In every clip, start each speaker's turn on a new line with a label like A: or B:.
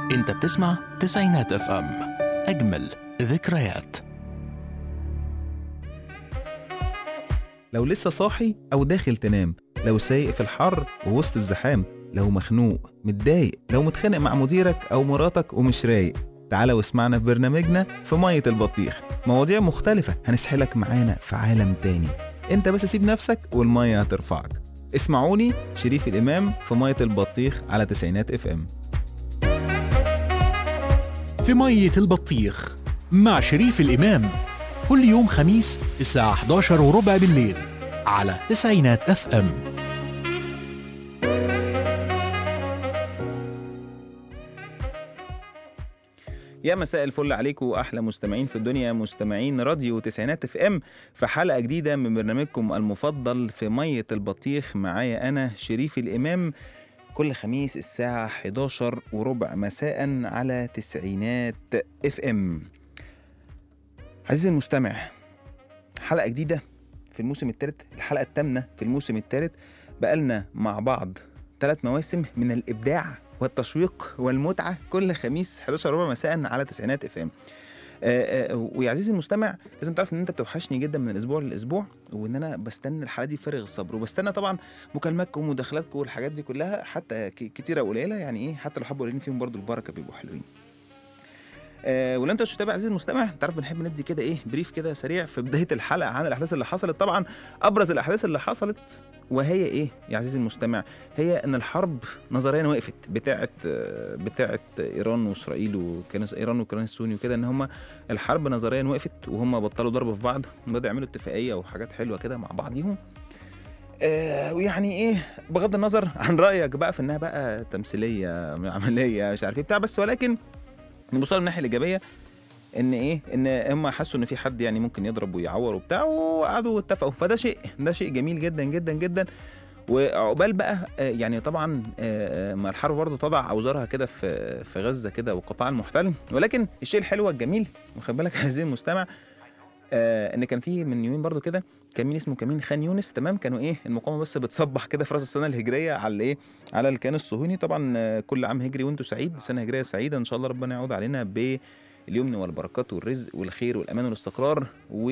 A: انت بتسمع تسعينات اف ام اجمل ذكريات
B: لو لسه صاحي أو داخل تنام لو سايق في الحر ووسط الزحام لو مخنوق متضايق لو متخانق مع مديرك أو مراتك ومش رايق تعالى واسمعنا في برنامجنا في مية البطيخ مواضيع مختلفة هنسحلك معانا في عالم تاني انت بس سيب نفسك والمية هترفعك اسمعوني شريف الإمام في مية البطيخ على تسعينات اف ام
A: في مية البطيخ مع شريف الإمام كل يوم خميس الساعة 11 وربع بالليل على تسعينات اف ام
B: يا مساء الفل عليكم واحلى مستمعين في الدنيا مستمعين راديو تسعينات اف ام في حلقه جديده من برنامجكم المفضل في ميه البطيخ معايا انا شريف الامام كل خميس الساعه 11 وربع مساء على تسعينات اف ام عزيزي المستمع حلقه جديده في الموسم الثالث الحلقه الثامنه في الموسم الثالث بقالنا مع بعض ثلاث مواسم من الابداع والتشويق والمتعه كل خميس 11 ربع مساء على تسعينات اف ام ويا عزيزي المستمع لازم تعرف ان انت بتوحشني جدا من الاسبوع للاسبوع وان انا بستنى الحلقه دي بفارغ الصبر وبستنى طبعا مكالماتكم ومداخلاتكم والحاجات دي كلها حتى ك- كتيره وقليله يعني ايه حتى لو حبوا قليلين فيهم برضو البركه بيبقوا حلوين آه ولو انت مش متابع عزيزي المستمع انت عارف بنحب ندي كده ايه بريف كده سريع في بدايه الحلقه عن الاحداث اللي حصلت طبعا ابرز الاحداث اللي حصلت وهي ايه يا عزيزي المستمع هي ان الحرب نظريا وقفت بتاعه آه، بتاعه ايران واسرائيل وكان ايران والكيان السوني وكده ان هم الحرب نظريا وقفت وهم بطلوا ضرب في بعض وبدأوا يعملوا اتفاقيه وحاجات حلوه كده مع بعضيهم آه ويعني ايه بغض النظر عن رايك بقى في انها بقى تمثيليه عمليه مش عارف ايه بتاع بس ولكن نبص لها من الناحيه الايجابيه ان ايه ان هم حسوا ان في حد يعني ممكن يضرب ويعور وبتاع وقعدوا اتفقوا فده شيء ده شيء جميل جدا جدا جدا وعقبال بقى آه، يعني طبعا آه، آه، ما الحرب برضه تضع اوزارها كده في في غزه كده والقطاع المحتل ولكن الشيء الحلو الجميل واخد بالك عزيزي المستمع آه ان كان في من يومين برضو كده كمين اسمه كمين خان يونس تمام كانوا ايه المقاومه بس بتصبح كده في راس السنه الهجريه على الايه على الكيان الصهيوني طبعا آه، كل عام هجري وانتم سعيد سنه هجريه سعيده ان شاء الله ربنا يعود علينا باليمن والبركات والرزق والخير والامان والاستقرار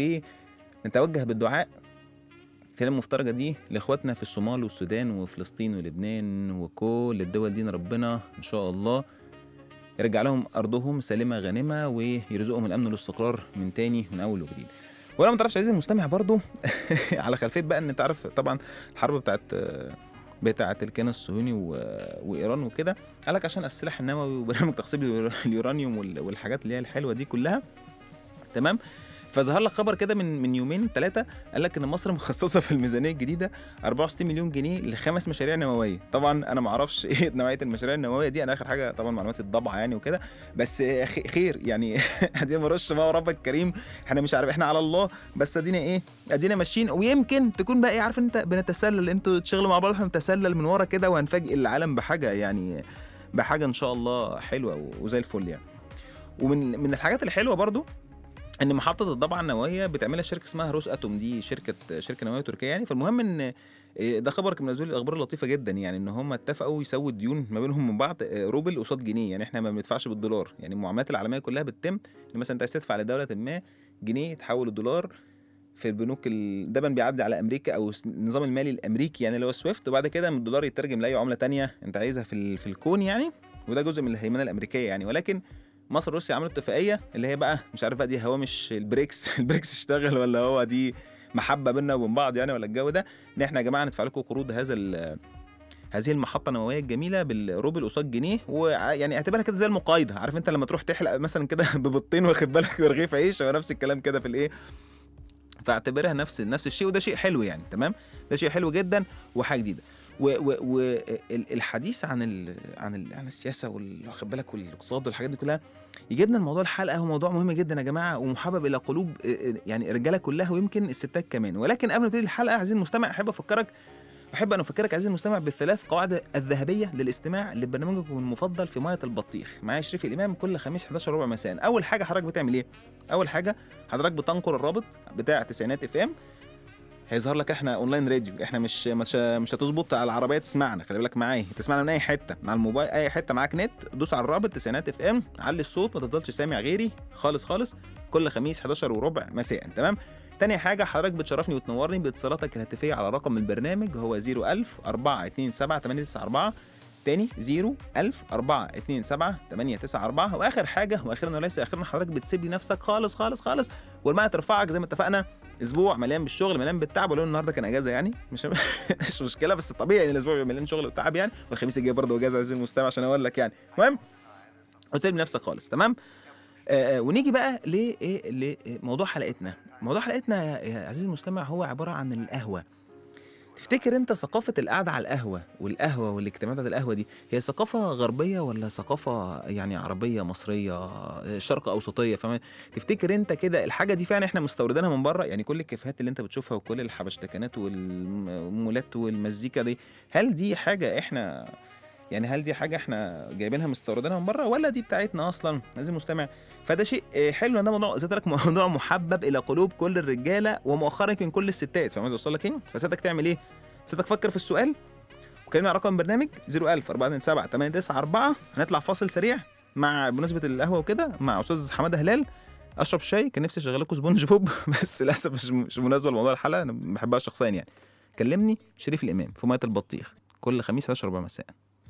B: ونتوجه بالدعاء في المفترجه دي لاخواتنا في الصومال والسودان وفلسطين ولبنان وكل الدول دي إن ربنا ان شاء الله يرجع لهم ارضهم سالمه غانمه ويرزقهم الامن والاستقرار من تاني من اول وجديد ولو ما تعرفش عزيزي المستمع برضو على خلفيه بقى ان تعرف طبعا الحرب بتاعت بتاعت الكيان الصهيوني و... وايران وكده قال لك عشان السلاح النووي وبرنامج تخصيب اليور- اليورانيوم وال... والحاجات اللي هي الحلوه دي كلها تمام فظهر لك خبر كده من من يومين ثلاثه قال لك ان مصر مخصصه في الميزانيه الجديده 64 مليون جنيه لخمس مشاريع نوويه طبعا انا ما اعرفش ايه نوعيه المشاريع النوويه دي انا اخر حاجه طبعا معلوماتي الضبعه يعني وكده بس خ- خير يعني ادينا مرش بقى وربك الكريم احنا مش عارف احنا على الله بس ادينا ايه ادينا ماشيين ويمكن تكون بقى ايه عارف انت بنتسلل انتوا تشتغلوا مع بعض احنا بنتسلل من ورا كده وهنفاجئ العالم بحاجه يعني بحاجه ان شاء الله حلوه و- وزي الفل يعني ومن من الحاجات الحلوه برضو ان محطه الضبعه النوويه بتعملها شركه اسمها روس اتوم دي شركه شركه نوويه تركيه يعني فالمهم ان إيه، ده خبر كان بالنسبه لي الاخبار اللطيفه جدا يعني ان هم اتفقوا يسووا الديون ما بينهم من بعض آه، روبل قصاد جنيه يعني احنا ما بندفعش بالدولار يعني المعاملات العالميه كلها بتتم ان مثلا انت عايز تدفع لدوله ما جنيه تحول الدولار في البنوك ال... دايما بيعدي على امريكا او الس- النظام المالي الامريكي يعني اللي هو سويفت وبعد كده من الدولار يترجم لاي عمله تانية انت عايزها في ال... في الكون يعني وده جزء من الهيمنه الامريكيه يعني ولكن مصر وروسيا عملوا اتفاقيه اللي هي بقى مش عارف بقى دي هوامش البريكس البريكس اشتغل ولا هو دي محبه بينا وبين بعض يعني ولا الجو ده ان احنا يا جماعه ندفع لكم قروض هذا ال- هذه المحطه النوويه الجميله بالروبل قصاد جنيه ويعني اعتبرها كده زي المقايضه عارف انت لما تروح تحلق مثلا كده ببطين واخد بالك ورغيف عيش هو نفس الكلام كده في الايه فاعتبرها نفس نفس الشيء وده شيء حلو يعني تمام ده شيء حلو جدا وحاجه جديده والحديث عن ال عن ال عن السياسه وال- واخد بالك والاقتصاد والحاجات دي كلها يجيبنا لموضوع الحلقه هو موضوع مهم جدا يا جماعه ومحبب الى قلوب آه، آه، يعني الرجاله كلها ويمكن الستات كمان ولكن قبل ما نبتدي الحلقه عايزين المستمع احب افكرك احب ان افكرك عزيزي المستمع بالثلاث قواعد الذهبيه للاستماع لبرنامجكم المفضل في ميه البطيخ معايا شريف الامام كل خميس 11 ربع مساء اول حاجه حضرتك بتعمل ايه اول حاجه حضرتك بتنقر الرابط بتاع تسعينات اف ام هيظهر لك احنا اونلاين راديو احنا مش مش مش هتظبط على العربيه تسمعنا خلي بالك معايا تسمعنا من اي حته من على الموبايل اي حته معاك نت دوس على الرابط تسعينات اف ام علي الصوت ما تفضلش سامع غيري خالص خالص كل خميس 11 وربع مساء تمام تاني حاجة حضرتك بتشرفني وتنورني باتصالاتك الهاتفية على رقم البرنامج هو 01000 427 894 تاني 01000 427 894 واخر حاجة واخيرا وليس اخيرا حضرتك بتسيب لي نفسك خالص خالص خالص والماء ترفعك زي ما اتفقنا اسبوع مليان بالشغل مليان بالتعب ولو النهارده كان اجازه يعني مش مش مشكله بس طبيعي ان الاسبوع بيبقى مليان شغل وتعب يعني والخميس الجاي برضه اجازه عزيزي المستمع عشان اقول لك يعني المهم وتسيب نفسك خالص تمام آه ونيجي بقى لايه لموضوع حلقتنا موضوع حلقتنا يا يا عزيزي المستمع هو عباره عن القهوه تفتكر انت ثقافة القعدة على القهوة والقهوة والاجتماعات بتاعت القهوة دي هي ثقافة غربية ولا ثقافة يعني عربية مصرية شرق أوسطية فاهم تفتكر انت كده الحاجة دي فعلا احنا مستوردينها من بره يعني كل الكافيهات اللي انت بتشوفها وكل الحبشتكنات والمولات والمزيكا دي هل دي حاجة احنا يعني هل دي حاجة احنا جايبينها مستوردينها من بره ولا دي بتاعتنا اصلا عزيزي المستمع فده شيء آه، حلو ان ده موضوع زي ما قلت لك موضوع محبب الى قلوب كل الرجاله ومؤخرا يمكن كل الستات فاهم عايز اوصل لك ايه فسيادتك تعمل ايه سيادتك فكر في السؤال وكلمني على رقم البرنامج 01000 427 894 هنطلع فاصل سريع مع بمناسبه القهوه وكده مع استاذ حماده هلال اشرب شاي كان نفسي اشغل لكم سبونج بوب بس للاسف مش مش مناسبه لموضوع الحلقه انا بحبها شخصيا يعني كلمني شريف الامام في ميه البطيخ كل خميس 11 ربع مساء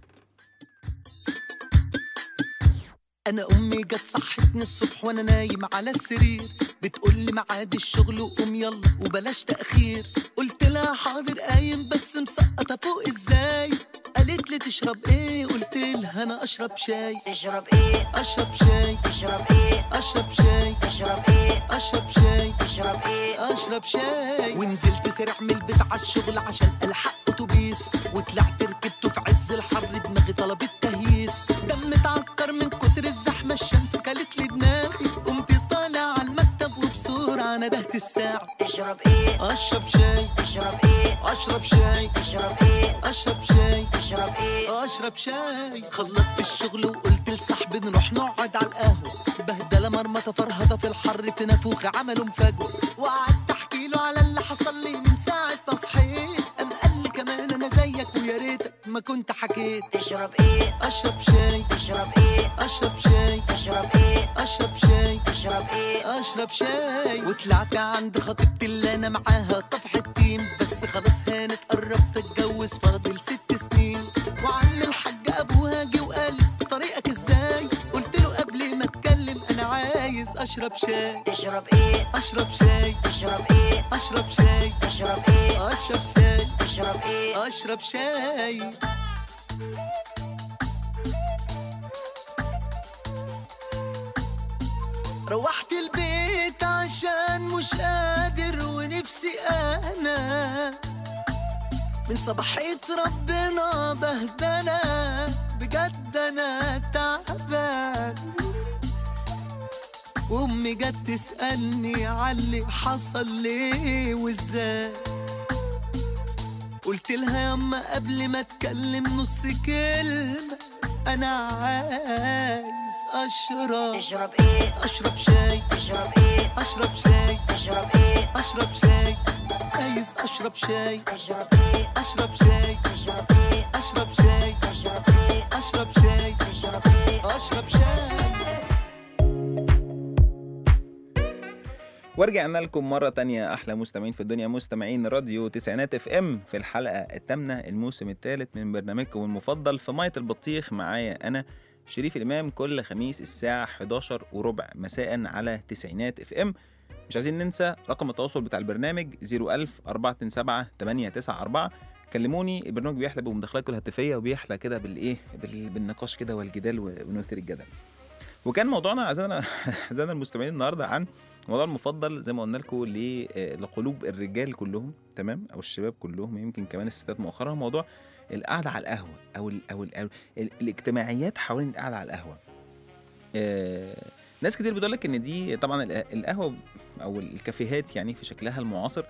C: انا امي جت صحتني الصبح وانا نايم على السرير بتقول لي ميعاد الشغل وقوم يلا وبلاش تاخير قلت لها حاضر قايم بس مسقطه فوق ازاي قالت لي تشرب ايه قلت لها انا اشرب شاي
D: تشرب ايه
C: اشرب شاي
D: تشرب ايه
C: اشرب شاي
D: تشرب ايه
C: اشرب شاي
D: تشرب ايه
C: اشرب شاي ونزلت سريع من البيت على الشغل عشان الحق اتوبيس وطلعت ركبته في عز الحر دماغي طلبت تهييس دم اتعكر من كتر الزحمه الشمس كلت لي دماغي قمت طالع على المكتب وبسرعه ندهت الساعه
D: تشرب ايه
C: اشرب شاي
D: تشرب ايه
C: اشرب شاي
D: تشرب ايه
C: اشرب شاي
D: تشرب ايه
C: اشرب شاي خلصت الشغل وقلت لصاحبي نروح نقعد على القهوه بهدله مرمطه فرهضه في الحر في نافوخ عملوا مفاجاه وقعدت احكي له على اللي حصل لي من ساعه ما صحيت قام قال لي كمان انا زيك ويا ريتك ما كنت حكيت
D: تشرب ايه
C: اشرب شاي
D: تشرب ايه
C: اشرب شاي
D: تشرب ايه
C: اشرب شاي
D: تشرب ايه
C: اشرب شاي وطلعت عند خطيبتي اللي انا معاها طفح التيم بس خلاص هانت قربت اتجوز فاضل ست سنين وعم الحاج ابوها جه وقال لي طريقك ازاي قلت له قبل ما اتكلم انا عايز اشرب شاي
D: تشرب ايه
C: اشرب شاي
D: تشرب ايه
C: اشرب شاي
D: تشرب ايه
C: اشرب شاي
D: تشرب ايه
C: اشرب شاي روحت البيت عشان مش قادر ونفسي انا من صباحية ربنا بهدلة بجد انا تعبان وامي جت تسألني عاللي حصل ليه وازاي قلت لها ياما قبل ما اتكلم نص كلمة انا عايز اشرب
D: تشرب ايه
C: اشرب شاي
D: تشرب ايه
C: اشرب شاي
D: تشرب ايه
C: اشرب شاي عايز اشرب شاي
D: تشرب ايه
C: اشرب شاي
D: تشرب ايه
C: اشرب شاي
D: تشرب ايه
C: اشرب شاي
D: تشرب ايه
C: اشرب شاي
B: ورجعنا لكم مرة تانية أحلى مستمعين في الدنيا مستمعين راديو تسعينات اف ام في الحلقة الثامنة الموسم الثالث من برنامجكم المفضل في مية البطيخ معايا أنا شريف الإمام كل خميس الساعة 11 وربع مساء على تسعينات اف ام مش عايزين ننسى رقم التواصل بتاع البرنامج 01000 427 894 كلموني البرنامج بيحلى بمداخلاتكم الهاتفية وبيحلى كده بالإيه بال- بالنقاش كده والجدال ونثير الجدل وكان موضوعنا اعزائنا اعزائنا المستمعين النهارده عن الموضوع المفضل زي ما قلنا لكم ل- آه، لقلوب الرجال كلهم تمام او الشباب كلهم يمكن كمان الستات مؤخرا موضوع القعده على القهوه او ال او, ال أو ال الاجتماعيات حوالين القعده على القهوه آه ناس كتير بتقول لك ان دي طبعا ال- القهوه او الكافيهات يعني في شكلها المعاصر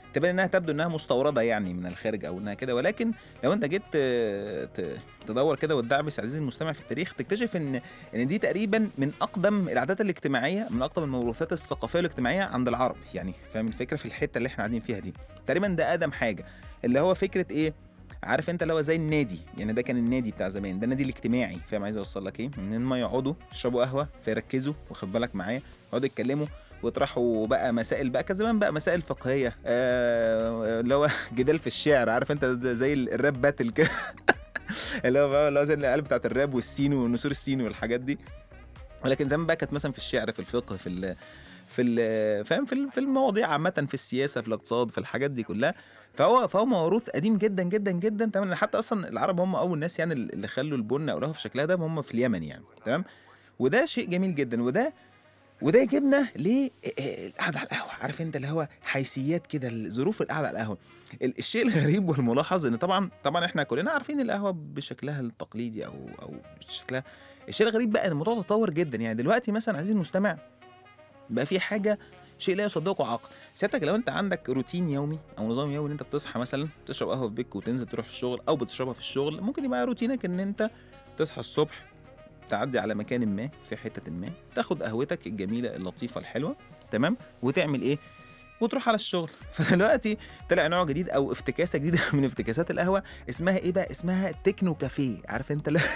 B: تبان انها تبدو انها مستورده يعني من الخارج او انها كده ولكن لو انت جيت ت- ت- تدور كده وتدعبس عزيزي المستمع في التاريخ تكتشف ان ان دي تقريبا من اقدم العادات الاجتماعيه من اقدم الموروثات الثقافيه والاجتماعيه عند العرب يعني فاهم الفكره في الحته اللي احنا قاعدين فيها دي تقريبا ده اقدم حاجه اللي هو فكره ايه عارف انت اللي هو زي النادي يعني ده كان النادي بتاع زمان ده النادي الاجتماعي فاهم عايز اوصل لك ايه ان هم يقعدوا يشربوا قهوه فيركزوا واخد بالك معايا يقعدوا يتكلموا ويطرحوا بقى مسائل بقى كان زمان بقى مسائل فقهيه آه، اللي هو جدال في الشعر عارف انت ده زي الراب باتل كده اللي هو بقى اللي هو زي العيال بتاعت الراب والسين ونسور السين والحاجات دي ولكن زمان بقى كانت مثلا في الشعر في الفقه في ال في ال فاهم في ال- في المواضيع عامه في السياسه في الاقتصاد في الحاجات دي كلها فهو فهو موروث قديم جدا جدا جدا تمام حتى اصلا العرب هم اول ناس يعني اللي خلوا البن او القهوه في شكلها ده هم في اليمن يعني تمام وده شيء جميل جدا وده وده يجيبنا للقعده على القهوه عارف انت اللي هو حيثيات كده ظروف القعده على القهوه ال- الشيء الغريب والملاحظ ان طبعا طبعا احنا كلنا عارفين القهوه بشكلها التقليدي او او شكلها الشيء الغريب بقى ان الموضوع تطور جدا يعني دلوقتي مثلا عزيزي المستمع بقى في حاجه شيء لا يصدقه عقل سيادتك لو انت عندك روتين يومي او نظام يومي ان انت بتصحى مثلا تشرب قهوه في بيتك وتنزل تروح الشغل او بتشربها في الشغل ممكن يبقى روتينك ان انت تصحى الصبح تعدي على مكان ما في حته ما تاخد قهوتك الجميله اللطيفه الحلوه تمام وتعمل ايه وتروح على الشغل فدلوقتي طلع نوع جديد او افتكاسه جديده من افتكاسات القهوه اسمها ايه بقى اسمها تكنو كافيه عارف انت لا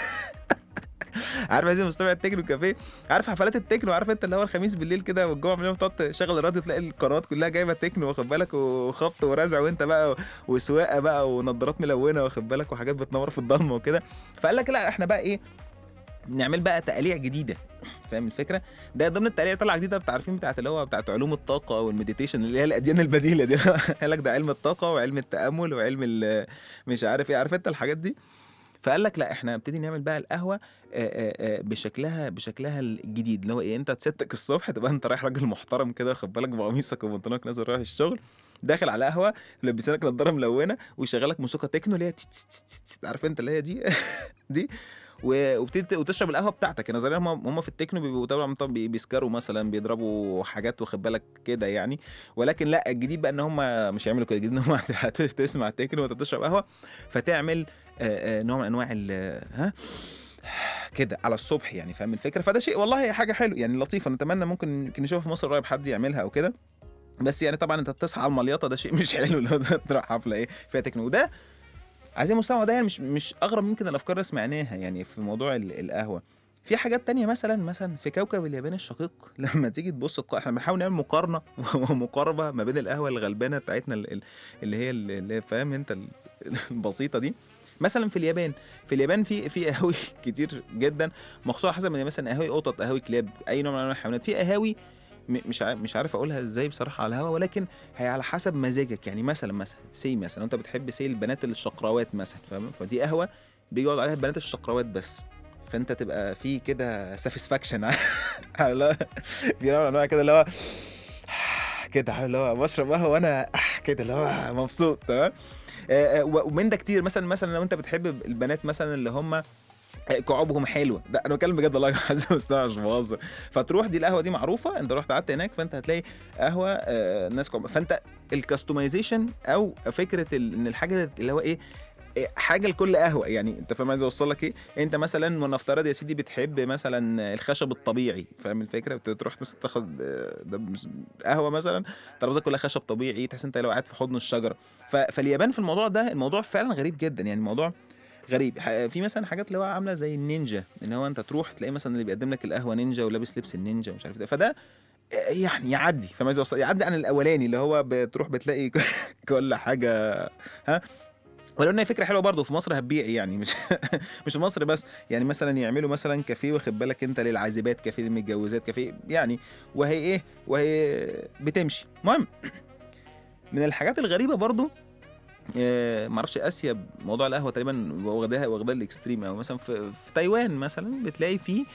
B: عارف عايز مستمع التكنو كافيه عارف حفلات التكنو عارف انت اللي هو الخميس بالليل كده والجمعه بالليل تقعد تشغل الراديو تلاقي القنوات كلها جايبه تكنو واخد بالك وخبط ورزع وانت بقى وسواقه بقى ونضارات ملونه واخد بالك وحاجات بتنور في الضلمه وكده فقال لك لا احنا بقى ايه نعمل بقى تقاليع جديده فاهم الفكره ده ضمن التقاليع طلع جديده بتاع عارفين بتاعت اللي هو بتاعت علوم الطاقه والمديتيشن اللي هي الاديان البديله دي قال لك ده علم الطاقه وعلم التامل وعلم ال- مش عارف ايه عارف انت الحاجات دي فقال لك لا احنا نبتدي نعمل بقى القهوه آه، آه، آه، بشكلها بشكلها الجديد اللي هو ايه انت تستك الصبح تبقى انت رايح راجل محترم كده واخد بالك بقميصك وبنطلونك نازل رايح الشغل داخل على قهوه لابسينك نضاره ملونه ويشغلك موسيقى تكنو اللي هي تت- تت- تت- تت- عارف انت اللي هي دي دي و- وبتبتدي وتشرب القهوه بتاعتك نظريا هم هم في التكنو بيبقوا طبعا طبعاً بي- بيسكروا مثلا بيضربوا حاجات واخد بالك كده يعني ولكن لا الجديد بقى ان هم مش هيعملوا كده الجديد ان هم هتسمع تكنو وانت بتشرب قهوه فتعمل آه، آه، نوع من انواع ال ها كده على الصبح يعني فاهم الفكره فده شيء والله حاجه حلوه يعني لطيفه نتمنى ممكن يمكن نشوفها في مصر قريب حد يعملها او كده بس يعني طبعا انت تصحى على المليطه ده شيء مش حلو لو تروح حفله ايه فيها تكنو وده عايزين المستمع ده يعني مش مش اغرب يمكن الافكار اللي سمعناها يعني في موضوع ال- القهوه في حاجات تانية مثلا مثلا في كوكب اليابان الشقيق لما تيجي تبص تق- احنا بنحاول نعمل مقارنه ومقاربه ما بين القهوه الغلبانه بتاعتنا ال- ال- اللي هي ال- اللي هي فاهم انت ال- البسيطه دي مثلا في اليابان في اليابان في في قهاوي كتير جدا مخصوص على حسب ما مثلا قهاوي قطط قهاوي كلاب اي نوع من انواع الحيوانات في قهاوي م- مش عارف مش عارف اقولها ازاي بصراحه على الهوا ولكن هي على حسب مزاجك يعني مثلا مثلا سي مثلا لو انت بتحب سي البنات الشقراوات مثلا فاهم فدي قهوه بيجي يقعد عليها البنات الشقراوات بس فانت تبقى في كده ساتسفاكشن على في نوع من انواع كده اللي هو كده عارف اللي هو بشرب قهوه وانا كده اللي هو مبسوط تمام آه، آه، ومن ده كتير مثلا مثلا لو انت بتحب البنات مثلا اللي هم كعوبهم حلوه ده انا بتكلم بجد والله عايز مستوعب مش بهزر فتروح دي القهوه دي معروفه انت رحت قعدت هناك فانت هتلاقي قهوه آه، ناس كعوب فانت الكاستمايزيشن او فكره ال- ان الحاجه اللي هو ايه إيه، حاجه لكل قهوه يعني انت فاهم عايز اوصل لك ايه انت مثلا ونفترض يا سيدي بتحب مثلا الخشب الطبيعي فاهم الفكره بتروح مثلا تاخد آه، ده مس- قهوه مثلا ترابيزه كلها خشب طبيعي تحس انت لو قاعد في حضن الشجره ف- فاليابان في الموضوع ده الموضوع فعلا غريب جدا يعني الموضوع غريب ح- في مثلا حاجات اللي هو عامله زي النينجا ان هو انت تروح تلاقي مثلا اللي بيقدم لك القهوه نينجا ولابس لبس النينجا ومش عارف ده فده آه، يعني يعدي فاهم عايز اوصل يعدي عن الاولاني اللي هو بتروح بتلاقي كل حاجه ها ولو ان هي فكره حلوه برضه في مصر هتبيع يعني مش مش في مصر بس يعني مثلا يعملوا مثلا كافيه واخد بالك انت للعازبات كافيه للمتجوزات كافيه يعني وهي ايه وهي بتمشي المهم من الحاجات الغريبه برضه آه، معرفش اسيا موضوع القهوه تقريبا واخداها واخداها الاكستريم او مثلا في, في تايوان مثلا بتلاقي فيه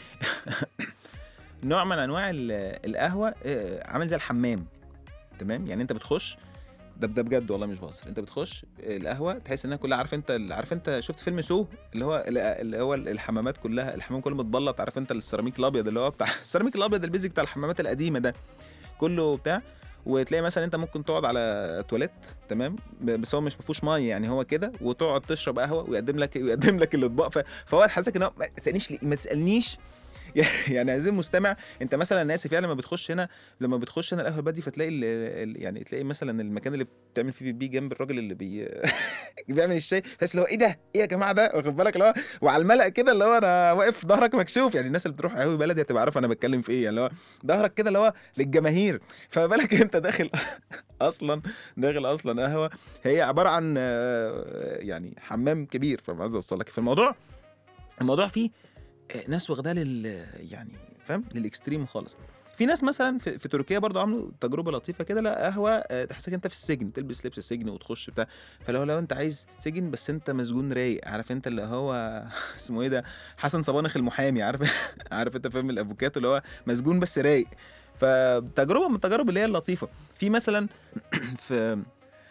B: نوع من انواع ال- القهوه آه، عامل زي الحمام تمام يعني انت بتخش ده ده بجد والله مش بهزر انت بتخش القهوه تحس انها كلها عارف انت عارف انت شفت فيلم سو اللي هو اللي هو الحمامات كلها الحمام كله متبلط عارف انت السيراميك الابيض اللي هو بتاع السيراميك الابيض البيزك بتاع الحمامات القديمه ده كله بتاع وتلاقي مثلا انت ممكن تقعد على تواليت تمام ب- بس هو مش مفيهوش ميه يعني هو كده وتقعد تشرب قهوه ويقدم لك ويقدم لك الاطباق ف- فهو حاسسك ان هو ما تسالنيش ليه- ما تسالنيش يعني عايزين مستمع انت مثلا انا اسف يعني لما بتخش هنا لما بتخش هنا القهوه البلدي فتلاقي ال ال يعني تلاقي مثلا المكان اللي بتعمل فيه بيبي جنب الراجل اللي بي بيعمل الشاي تحس اللي هو ايه ده ايه يا جماعه ده واخد بالك اللي هو وعلى الملأ كده اللي هو انا واقف ظهرك مكشوف يعني الناس اللي بتروح قهوه بلدي هتبقى عارفه انا بتكلم في ايه يعني اللي هو ظهرك كده اللي هو للجماهير فما بالك انت داخل اصلا داخل اصلا قهوه هي عباره عن آه، يعني حمام كبير فاهم عايز اوصل لك في الموضوع الموضوع فيه آه، ناس واخداه لل يعني فاهم للاكستريم خالص في ناس مثلا في, في تركيا برضو عملوا تجربه لطيفه كده لا قهوه آه، تحسك انت في السجن تلبس لبس السجن وتخش بتاع فلو لو انت عايز تتسجن بس انت مسجون رايق عارف انت اللي هو اسمه ايه ده حسن صبانخ المحامي عارف عارف انت فاهم الافوكاتو اللي هو مسجون بس رايق فتجربه من التجارب اللي هي اللطيفه في مثلا في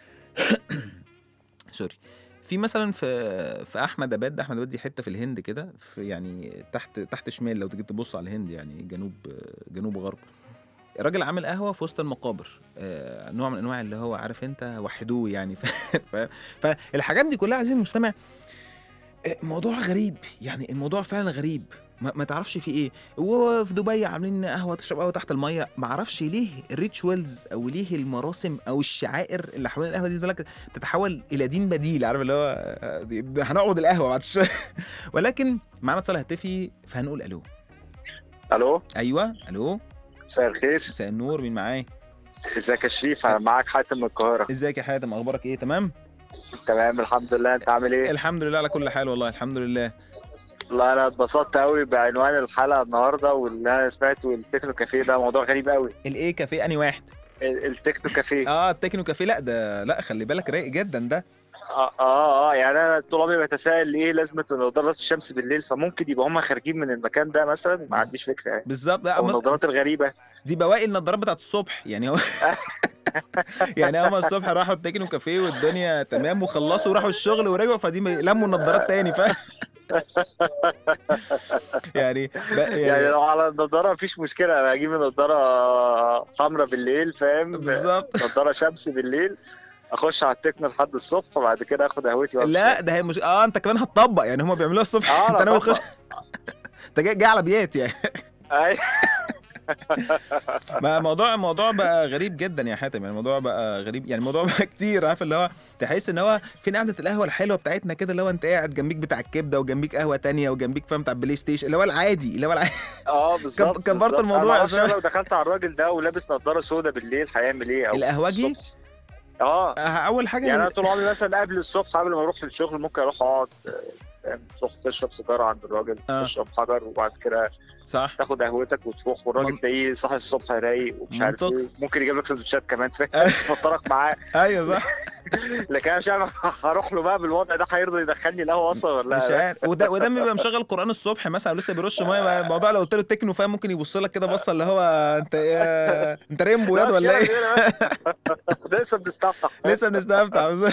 B: سوري في مثلا في في احمد اباد احمد اباد دي حته في الهند كده في يعني تحت تحت شمال لو تيجي تبص على الهند يعني جنوب جنوب غرب الراجل عامل قهوه في وسط المقابر آه نوع من انواع اللي هو عارف انت وحدوه يعني ف... ف... فالحاجات دي كلها عايزين المستمع آه، موضوع غريب يعني الموضوع فعلا غريب ما, ما تعرفش في ايه وفي دبي عاملين قهوه تشرب قهوه تحت الميه ما اعرفش ليه الريتشوالز او ليه المراسم او الشعائر اللي حوالين القهوه دي دلوقتي تتحول الى دين بديل عارف اللي هو آه، دي- هنقعد القهوه بعد شويه ولكن معانا اتصال هاتفي فهنقول الو
E: الو
B: ايوه الو
E: مساء الخير
B: مساء النور مين معايا
E: ازيك يا شريف انا معاك حاتم من القاهره
B: ازيك يا حاتم اخبارك ايه تمام
E: تمام الحمد لله انت عامل ايه
B: الحمد لله على كل حال والله الحمد لله
E: والله انا اتبسطت قوي بعنوان الحلقه النهارده واللي انا سمعته التكنو كافيه ده موضوع غريب قوي
B: الايه كافيه اني واحد
E: ال- التكنو كافيه
B: اه التكنو كافيه لا ده لا خلي بالك رايق جدا ده
E: اه اه, آه يعني انا طول عمري بتساءل ايه لازمه نظارات الشمس بالليل فممكن يبقى هم خارجين من المكان ده مثلا ما عنديش فكره يعني
B: بالظبط لا
E: او
B: ما-
E: النظارات الغريبه
B: دي بواقي النضارات بتاعت الصبح يعني هو يعني هما الصبح راحوا التكنو كافيه والدنيا تمام وخلصوا وراحوا الشغل ورجعوا فدي لموا النضارات تاني ف يعني ب-
E: يعني
B: يعني
E: لو على النضاره مفيش مشكله انا اجيب نضاره حمراء بالليل فاهم
B: بالظبط
E: نضاره شمس بالليل اخش على التكنو لحد الصبح وبعد كده اخد قهوتي وأمشي.
B: لا ده هي مش اه انت كمان هتطبق يعني هما بيعملوها الصبح
E: اه
B: انت
E: انا
B: ناوي تخش
E: طبعا.
B: انت جاي, جاي على بيات يعني
E: أي.
B: ما الموضوع الموضوع بقى غريب جدا يا حاتم يعني الموضوع بقى غريب يعني الموضوع بقى كتير عارف اللي هو تحس ان هو فين قعده القهوه الحلوه بتاعتنا كده اللي هو انت قاعد جنبيك بتاع الكبده وجنبيك قهوه تانية وجنبيك فاهم بتاع البلاي ستيشن اللي هو العادي اللي هو العادي
E: اه بالظبط
B: كبرت
E: بالظبط.
B: الموضوع
E: أنا
B: يا
E: معرفش
B: شباب.
E: لو دخلت على الراجل ده ولابس نظاره سودا بالليل هيعمل ايه او
B: القهوجي؟
E: الصبح. اه
B: آه، اول حاجه
E: يعني انا طول عمري مثلا قبل الصبح قبل ما اروح في الشغل ممكن اروح اقعد آه، فاهم تروح تشرب سيجاره عند الراجل
B: آه.
E: تشرب حجر وبعد كده
B: صح
E: تاخد قهوتك وتروح والراجل
B: من-
E: تلاقيه صاحي الصبح رايق ومش عارف
B: منطق.
E: ايه ممكن يجيب لك سندوتشات كمان فاهم
B: آه.
E: يفطرك معاه
B: ايوه صح
E: لكن انا مش عارف هروح له بقى بالوضع ده هيرضى يدخلني القهوه اصلا ولا
B: مش
E: لا
B: عارف وده وده بيبقى مشغل قران الصبح مثلا ولسه بيرش ميه ما الموضوع لو قلت له تكنو فاهم ممكن يبص لك كده بصه اللي هو انت إيه انت ريمبو ياد ولا ايه
E: ده لسه بنستفتح
B: لسه بنستمتع بالظبط.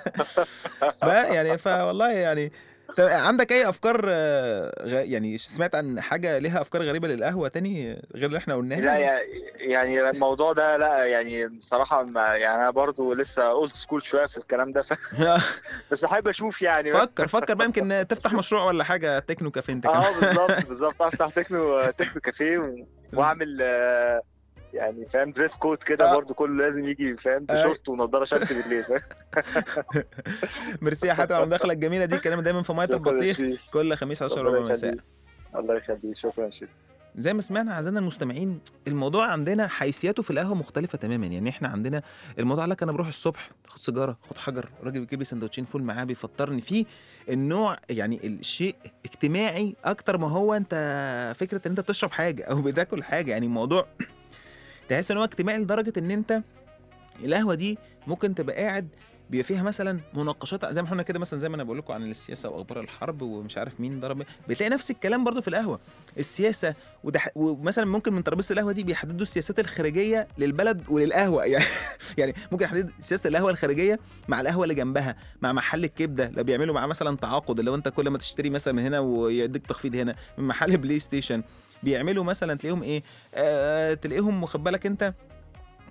B: ما يعني فوالله يعني طب عندك اي افكار آه، غ- يعني سمعت عن حاجه ليها افكار غريبه للقهوه تاني غير اللي احنا قلناها
E: لا يع- يعني الموضوع ده لا يعني بصراحة ما يعني أنا برضو لسه اولد سكول شوية في الكلام ده ف... بس أحب أشوف يعني
B: فكر فكر بقى يمكن تفتح مشروع ولا حاجه تكنو كافيه انت كمان
E: اه بالظبط بالظبط أفتح تكنو تكنو كافيه و... وأعمل آه، يعني فاهم دريس كود كده
B: آه.
E: برضو كله لازم يجي فاهم
B: أي.
E: بشورت ونضارة شمس بالليل فاهم
B: ميرسي يا حاتم على المداخله الجميله دي كلام دايما في ميه
E: شكراً يا
B: البطيخ
E: شريف.
B: كل خميس 10
E: ربنا
B: ربع مساء
E: يخليك. الله يخليك شكرا يا شريف
B: زي ما سمعنا اعزائنا المستمعين الموضوع عندنا حيثياته في القهوه مختلفه تماما يعني احنا عندنا الموضوع لك انا بروح الصبح خد سيجاره خد حجر راجل بيجيب لي سندوتشين فول معاه بيفطرني فيه النوع يعني الشيء اجتماعي اكتر ما هو انت فكره ان انت بتشرب حاجه او بتاكل حاجه يعني الموضوع تحس ان هو اجتماعي لدرجه ان انت القهوه دي ممكن تبقى قاعد بيبقى فيها مثلا مناقشات زي ما احنا كده مثلا زي ما انا بقول لكم عن السياسه واخبار الحرب ومش عارف مين ضرب مين. بتلاقي نفس الكلام برضو في القهوه السياسه وده ح- ومثلا ممكن من ترابيزه القهوه دي بيحددوا السياسات الخارجيه للبلد وللقهوه يعني يعني ممكن يحدد سياسه القهوه الخارجيه مع القهوه اللي جنبها مع محل الكبده لو بيعملوا معاه مثلا تعاقد اللي هو انت كل ما تشتري مثلا من هنا ويديك تخفيض هنا من محل بلاي ستيشن بيعملوا مثلا تلاقيهم ايه آه تلاقيهم واخد بالك انت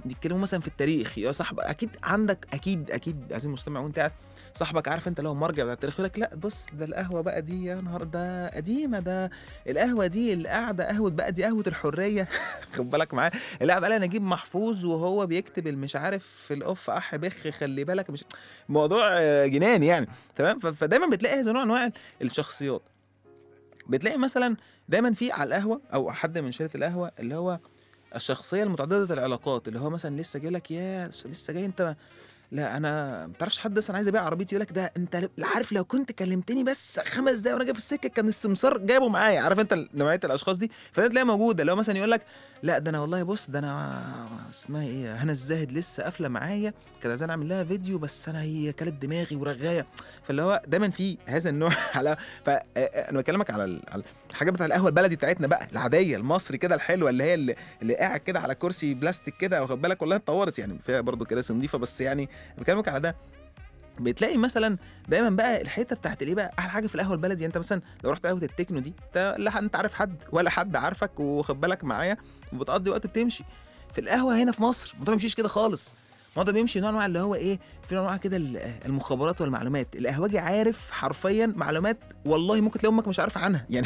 B: بيتكلموا مثلا في التاريخ يا صاحب اكيد عندك اكيد اكيد عزيزي المستمع وانت قاعد صاحبك عارف انت لو مرجع بتاع التاريخ يقول لك لا بص ده القهوه بقى دي يا نهار ده قديمه ده القهوه دي اللي قاعده قهوه بقى دي قهوه الحريه خد بالك معايا اللي قاعد عليها نجيب محفوظ وهو بيكتب المش عارف في الاوف اح بخ خلي بالك مش موضوع آه، جنان يعني تمام ف- فدايما بتلاقي هذا نوع انواع الشخصيات بتلاقي مثلا دايما في على القهوه او حد من شله القهوه اللي هو الشخصيه المتعدده العلاقات اللي هو مثلا لسه جاي لك يا لسه جاي انت لا انا ما تعرفش حد اصلا عايز ابيع عربيتي يقول لك ده انت لا عارف لو كنت كلمتني بس خمس دقايق وانا جاي في السكه كان السمسار جايبه معايا عارف انت نوعيه الاشخاص دي فده تلاقيها موجوده اللي هو مثلا يقول لك لا ده انا والله بص ده انا اسمها ايه هنا الزاهد لسه قافله معايا كانت عايزين اعمل لها فيديو بس انا هي كلت دماغي ورغايه فاللي هو دايما في هذا النوع على فانا بكلمك على ال- على الحاجات بتاع القهوه البلدي بتاعتنا بقى العاديه المصري كده الحلوه اللي هي اللي, اللي قاعد كده على كرسي بلاستيك كده واخد بالك والله اتطورت يعني فيها برضو كراسي نظيفه بس يعني بكلمك على ده بتلاقي مثلا دايما بقى الحته بتاعت الايه بقى احلى حاجه في القهوه البلدي انت مثلا لو رحت قهوه التكنو دي انت لا انت عارف حد ولا حد عارفك واخد بالك معايا وبتقضي وقت بتمشي في القهوه هنا في مصر الموضوع ما بيمشيش كده خالص الموضوع بيمشي نوع من أنواع اللي هو ايه في نوع من أنواع كده ال- المخابرات والمعلومات القهوجي عارف حرفيا معلومات والله ممكن تلاقي امك مش عارفه عنها يعني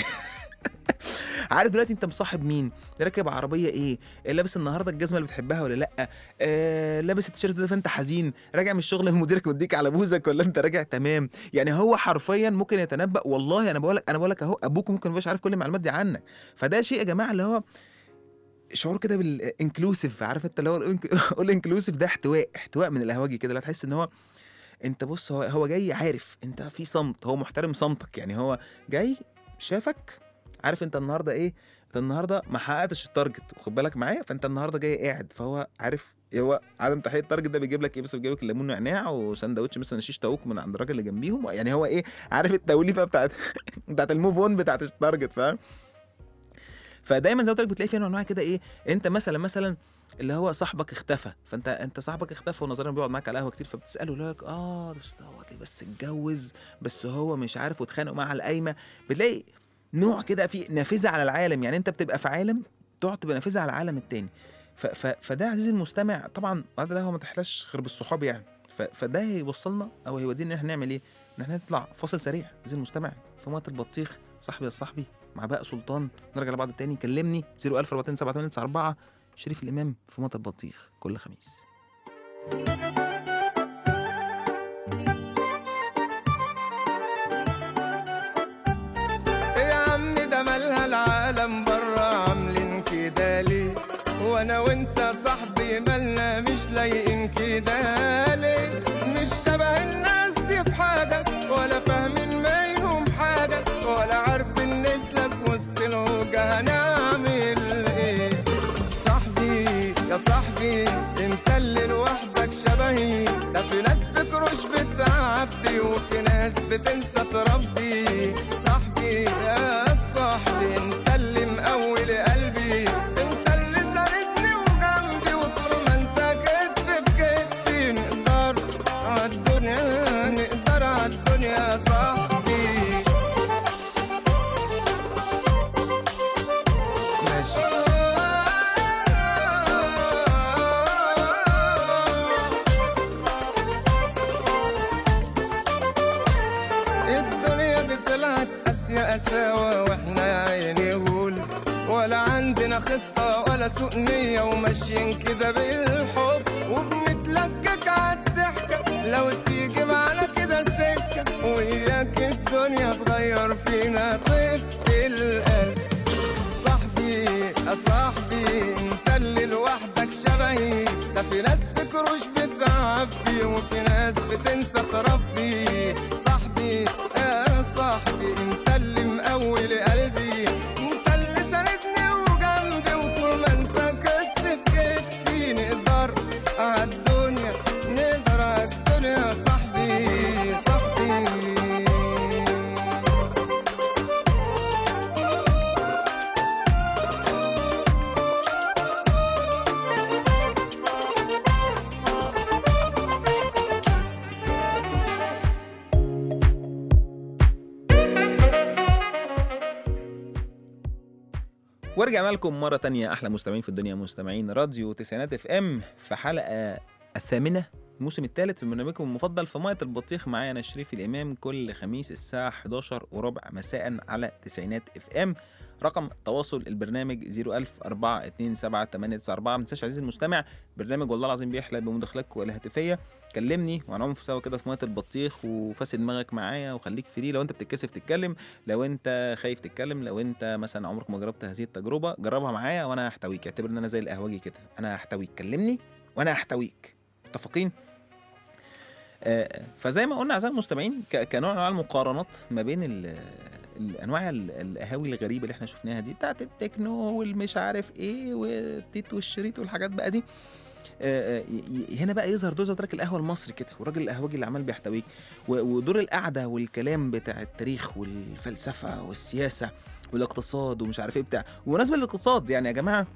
B: عارف دلوقتي انت مصاحب مين راكب عربيه ايه لابس النهارده الجزمه اللي بتحبها ولا لا آه لابس التيشيرت ده فانت حزين راجع من الشغل مديرك مديك على بوزك ولا انت راجع تمام يعني هو حرفيا ممكن يتنبأ والله انا بقول لك انا بقول لك اهو ابوك ممكن مش عارف كل المعلومات دي عنك فده شيء يا جماعه اللي هو شعور كده بالانكلوسيف عارف انت اللي هو قول انكلوسيف ده احتواء احتواء من القهوجي كده لا تحس ان هو انت بص هو هو جاي عارف انت في صمت هو محترم صمتك يعني هو جاي شافك عارف انت النهارده ايه انت النهارده ما حققتش التارجت واخد بالك معايا فانت النهارده جاي قاعد فهو عارف هو عدم تحقيق التارجت ده بيجيب لك ايه بس بيجيب لك الليمون نعناع وساندوتش مثلا شيش تاوك من عند الراجل اللي جنبيهم يعني هو ايه عارف التوليفه بتاعت بتاعت الموف اون بتاعت التارجت فاهم فدايما زي ما قلت لك بتلاقي في نوع من انواع كده ايه انت مثلا مثلا اللي هو صاحبك اختفى فانت انت صاحبك اختفى ونظريا بيقعد معاك على القهوه كتير فبتساله يقول لك اه بس هو تلاقيه بس اتجوز بس هو مش عارف واتخانقوا معاه على القايمه بتلاقي نوع كده في نافذه على العالم يعني انت بتبقى في عالم تقعد تبقى نافذه على العالم التاني ف ف فده عزيزي المستمع طبعا بعد القهوه ما تحلاش غير بالصحاب يعني ف فده هيوصلنا او هيودينا ان احنا نعمل ايه؟ ان احنا نطلع فاصل سريع عزيزي المستمع في وقت البطيخ صاحبي يا صاحبي مع بقى سلطان نرجع لبعض تاني كلمني 01000 427 شريف الامام في موت البطيخ كل خميس
F: يا عم ده مالها العالم برا عاملين كده ليه وانا وانت صاحبي مالنا مش لايقين كده ليه مش شبه الناس دي في حاجة ولا فاهمين منهم حاجة ولا عارفين نسلك وسط الوجه هنعمل ايه صاحبي يا صاحبي انت اللي لوحدك شبهي ده في ناس فكروش بتعبي وفي ناس بتنسى تربي صاحبي يا صاحبي انت اللي مقوي قلبي انت اللي ساندني وجنبي وطول ما انت كتف في كتفي نقدر عالدنيا نقدر عالدنيا يا صاحبي الدنيا دي طلعت قاسية قساوة واحنا يا عيني غول ولا عندنا خطة ولا سوء نية وماشيين كده بالحب وبنتلكك عالضحكة لو تيجي معانا كده سكة وياك الدنيا تغير فينا طيبة القلب صاحبي يا صاحبي انت اللي لوحدك شبهي ده في ناس فكروش بتعبي وفي ناس بتنسى تربي صاحبي يا صاحبي انت اللي مقوي قلبي انت اللي ساندني وجنبي وطول ما انت كتف في كتفي نقدر عالدنيا نقدر عالدنيا يا صاحبي صاحبي
B: ورجعنا لكم مرة تانية أحلى مستمعين في الدنيا مستمعين راديو تسعينات اف ام في حلقة الثامنة الموسم الثالث من برنامجكم المفضل في مية البطيخ معايا أنا شريف الإمام كل خميس الساعة 11 وربع مساء على تسعينات اف ام رقم تواصل البرنامج 01000 427 ما تنساش عزيزي المستمع برنامج والله العظيم بيحلى بمداخلاتكم الهاتفية كلمني وهنعوم في سوا كده في ميه البطيخ وفاسد دماغك معايا وخليك فري لو انت بتتكسف تتكلم لو انت خايف تتكلم لو انت مثلا عمرك ما جربت هذه التجربه جربها معايا وانا هحتويك اعتبر ان انا زي القهوجي كده انا هحتويك كلمني وانا هحتويك متفقين آه، فزي ما قلنا اعزائي المستمعين ك- كنوع من أنواع المقارنات ما بين ال الانواع ال- القهاوي الغريبه اللي احنا شفناها دي بتاعت التكنو والمش عارف ايه والتيت والشريط والحاجات بقى دي آه، آه، ي- ي- هنا بقى يظهر دور زي القهوه المصري كده والراجل القهوجي اللي عمال بيحتويك و- ودور القعده والكلام بتاع التاريخ والفلسفه والسياسه والاقتصاد ومش عارف ايه بتاع ومناسبه للاقتصاد يعني يا جماعه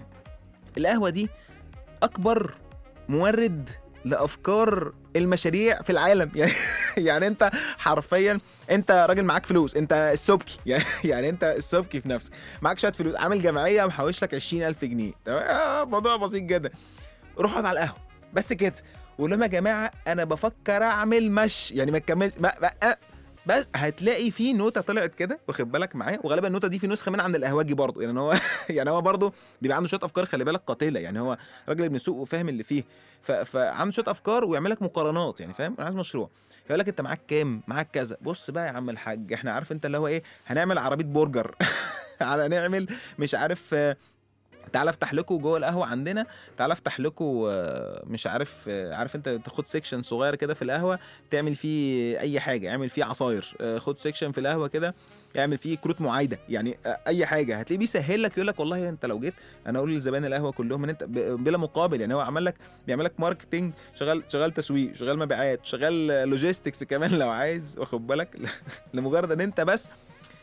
B: القهوه دي اكبر مورد لافكار المشاريع في العالم يعني يعني انت حرفيا انت راجل معاك فلوس انت السبكي يعني, يعني انت السبكي في نفسك معاك شويه فلوس عامل جمعيه محوش لك 20000 جنيه تمام آه، موضوع بسيط جدا روح اقعد على القهوه بس كده وقول لهم يا جماعه انا بفكر اعمل مش يعني ما تكملش ما ما بس هتلاقي في نوتة طلعت كده واخد بالك معايا وغالبا النوتة دي في نسخة من عند القهوجي برضه يعني هو يعني هو برضه بيبقى عنده شوية أفكار خلي بالك قاتلة يعني هو راجل ابن سوق وفاهم اللي فيه ف... فعنده شوية أفكار ويعمل لك مقارنات يعني فاهم أنا عايز مشروع يقول لك أنت معاك كام معاك كذا بص بقى يا عم الحاج احنا عارف أنت اللي هو إيه هنعمل عربية برجر على نعمل مش عارف آه، تعالى افتح لكم جوه القهوه عندنا تعالى افتح لكم آه، مش عارف آه، عارف انت تاخد سيكشن صغير كده في القهوه تعمل فيه اي حاجه اعمل فيه عصاير آه، خد سيكشن في القهوه كده اعمل فيه كروت معايده يعني آه، اي حاجه هتلاقيه بيسهل لك يقول لك والله انت لو جيت انا اقول لزبائن القهوه كلهم ان انت ب- بلا مقابل يعني هو عمل لك بيعمل لك ماركتنج شغال شغال تسويق شغال مبيعات شغال لوجيستكس كمان لو عايز واخد بالك لمجرد ان انت بس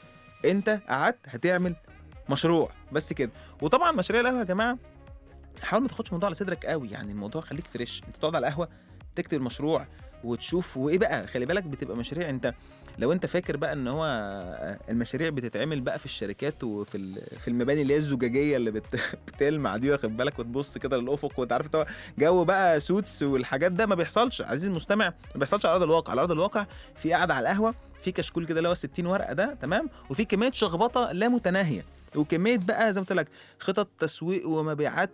B: انت قعدت هتعمل مشروع بس كده وطبعا مشاريع القهوه يا جماعه حاول ما تاخدش الموضوع على صدرك قوي يعني الموضوع خليك فريش انت تقعد على القهوه تكتب المشروع وتشوف وايه بقى خلي بالك بتبقى مشاريع انت لو انت فاكر بقى ان هو المشاريع بتتعمل بقى في الشركات وفي ال- في المباني اللي هي الزجاجيه اللي بت... بتلمع دي واخد بالك وتبص كده للافق وانت عارف انت جو بقى سوتس والحاجات ده ما بيحصلش عزيزي المستمع ما بيحصلش على ارض الواقع على ارض الواقع في قاعده على القهوه في كشكول كده اللي هو 60 ورقه ده تمام وفي كميه شخبطه لا متناهيه وكميه بقى زي ما قلت لك خطط تسويق ومبيعات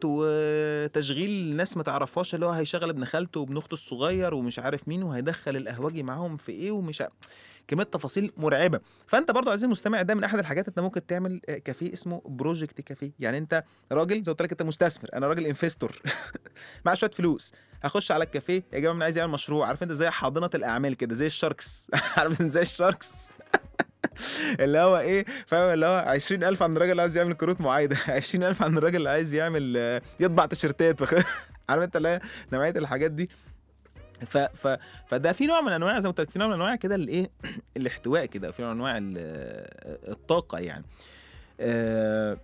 B: وتشغيل ناس ما تعرفهاش اللي هو هيشغل ابن خالته وابن اخته الصغير ومش عارف مين وهيدخل القهوجي معاهم في ايه ومش ع... كميه تفاصيل مرعبه فانت برضو عزيزي المستمع ده من احد الحاجات انت ممكن تعمل آه، كافيه اسمه بروجكت كافيه يعني انت راجل زي ما قلت لك انت مستثمر انا راجل انفستور معايا شويه فلوس هخش على الكافيه يا جماعه انا عايز اعمل مشروع عارف انت زي حاضنه الاعمال كده زي الشاركس عارف زي الشاركس اللي هو ايه فاهم اللي هو 20000 عند الراجل اللي عايز يعمل كروت معايده 20000 عند الراجل اللي عايز يعمل آه، يطبع تيشيرتات فخ- عارف انت اللي هي نوعيه الحاجات دي ف ف فده في نوع من انواع زي ما قلت لك في نوع من انواع كده الايه الاحتواء كده في نوع من انواع ال- الطاقه يعني آه،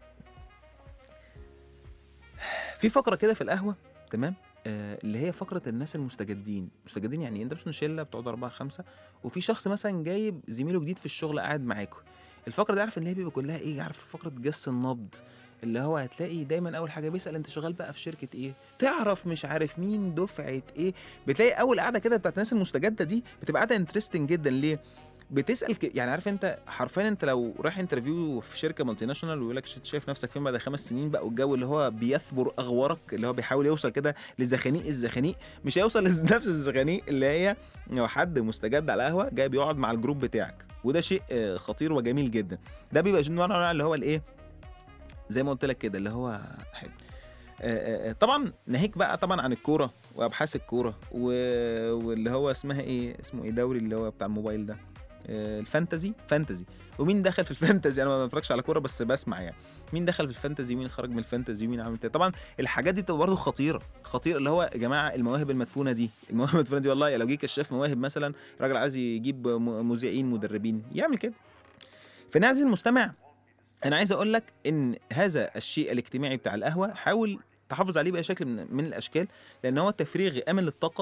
B: في فقره كده في القهوه تمام آه، اللي هي فقره الناس المستجدين مستجدين يعني إيه؟ انت مثلا شله بتقعد اربعه خمسه وفي شخص مثلا جايب زميله جديد في الشغل قاعد معاكم الفقره دي عارف ان هي بيبقى كلها ايه عارف فقره جس النبض اللي هو هتلاقي دايما اول حاجه بيسال انت شغال بقى في شركه ايه تعرف مش عارف مين دفعه ايه بتلاقي اول قعده كده بتاعت الناس المستجده دي بتبقى قاعده انترستنج جدا ليه بتسال ك... يعني عارف انت حرفيا انت لو رايح انترفيو في شركه مالتي ناشونال ويقول لك شايف نفسك فين بعد خمس سنين بقى والجو اللي هو بيثبر اغوارك اللي هو بيحاول يوصل كده لزخانيق الزخانيق مش هيوصل لنفس الزخانيق اللي هي لو حد مستجد على قهوه جاي بيقعد مع الجروب بتاعك وده شيء آه، خطير وجميل جدا ده بيبقى نوع من انواع اللي هو الايه زي ما قلت لك كده اللي هو حلو آه، آه، طبعا ناهيك بقى طبعا عن الكوره وابحاث الكوره و... واللي هو اسمها ايه اسمه ايه دوري اللي هو بتاع الموبايل ده آه، الفانتزي فانتزي ومين دخل في الفانتزي انا ما بتفرجش على كوره بس بسمع يعني مين دخل في الفانتزي ومين خرج من الفانتزي ومين عمل كده طبعا الحاجات دي بتبقى برضه خطيره خطيره اللي هو يا جماعه المواهب المدفونه دي المواهب المدفونه دي والله لو جه كشاف مواهب مثلا راجل عايز يجيب م- مذيعين مدربين يعمل كده في عزيزي المستمع انا عايز اقول لك ان هذا الشيء الاجتماعي بتاع القهوه حاول تحافظ عليه باي شكل من, من الاشكال لان هو تفريغ امن للطاقه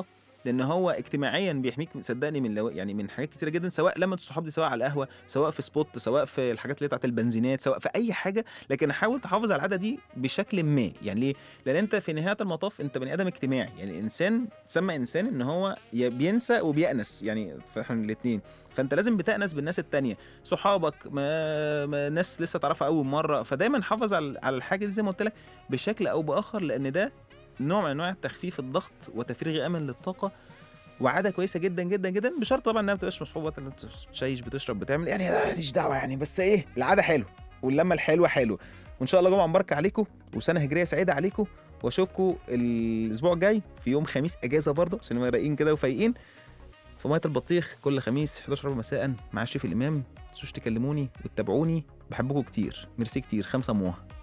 B: لان هو اجتماعيا بيحميك صدقني من لو يعني من حاجات كتيره جدا سواء لما الصحاب دي سواء على القهوه سواء في سبوت سواء في الحاجات اللي هي بتاعت البنزينات سواء في اي حاجه لكن حاول تحافظ على العاده دي بشكل ما يعني ليه لان انت في نهايه المطاف انت بني ادم اجتماعي يعني الانسان تسمى انسان ان هو يا بينسى وبيأنس يعني فاحنا الاثنين فانت لازم بتأنس بالناس التانية صحابك ما, ما ناس لسه تعرفها اول مره فدايما حافظ على على الحاجه دي زي ما قلت لك بشكل او باخر لان ده نوع من انواع تخفيف الضغط وتفريغ امن للطاقه وعاده كويسه جدا جدا جدا بشرط طبعا انها ما تبقاش مصحوبه اللي انت بتشيش بتشرب بتعمل يعني ماليش دعوه يعني بس ايه العاده حلوه واللمه الحلوه حلوه وان شاء الله جمعه مباركه عليكم وسنه هجريه سعيده عليكم واشوفكم الاسبوع الجاي في يوم خميس اجازه برضه عشان نبقى رايقين كده وفايقين في ميه البطيخ كل خميس 11 ربع مساء مع الشيف الامام ما تنسوش تكلموني وتتابعوني بحبكم كتير ميرسي كتير خمسه موها